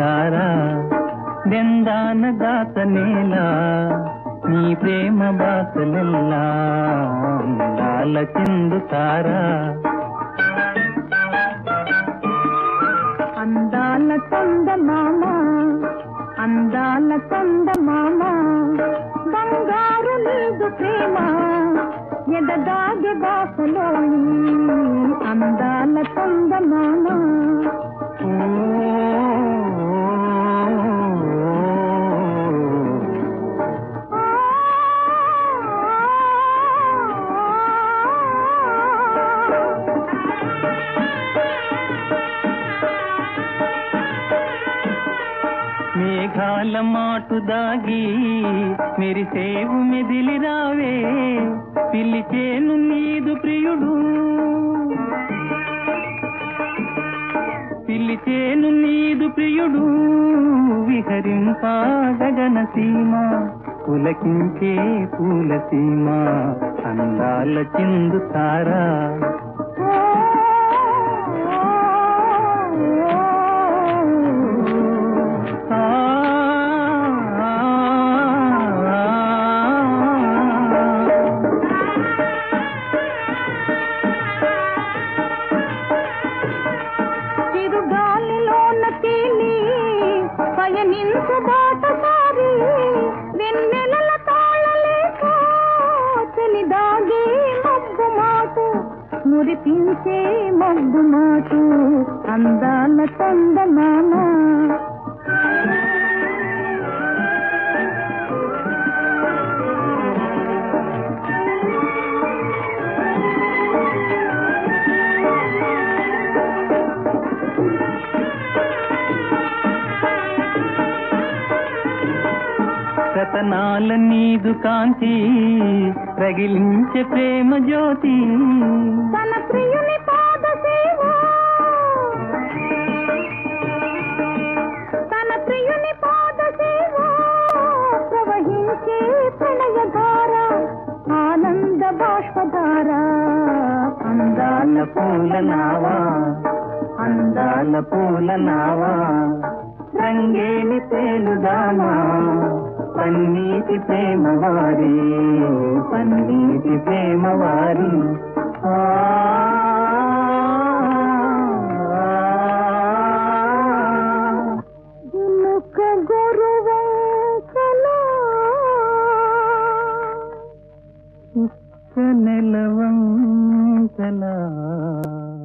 తారా దెందాన దాత నేలా నీ ప్రేమ బాసలెల్లా అందాల చిందు తారా అందాల చంద మామ అందాల చంద మామ బంగారు నీదు ప్రేమ ఎదగాగే బాసలో అందాల చంద మామ మేఘాల మాటు దాగి మెరిసేవు మెదిలి రావే పిలిచేను నీదు ప్రియుడు పిలిచేను నీదు ప్రియుడు విహరింప గగన సీమ పులకించే పూల సీమ అందాల చిందు తారా ఆ, ఆ, ఆ. చిరుగాలిలోన తేలి పయనించు బాటసారి వెన్నెలల తాళలేక చెలిదాగే మబ్బు మాటు మురిపించే మబ్బు మాటు అందాల చందమామ రతనాల నీదు కాంతి రగిలించే ప్రేమ జ్యోతి తన ప్రియుని పాద సేవ తన ప్రియుని పాద సేవ ప్రవహించే ప్రణయధార ఆనంద బాష్పధార అందాల పూల నావా అందాల పూల నావా రంగేలి తేలుదామా పన్నీటి ప్రేమ వారి పన్నీటి ప్రేమ వారి ఆ, ఆ. జినుక గొరువంకల నెలవంకలా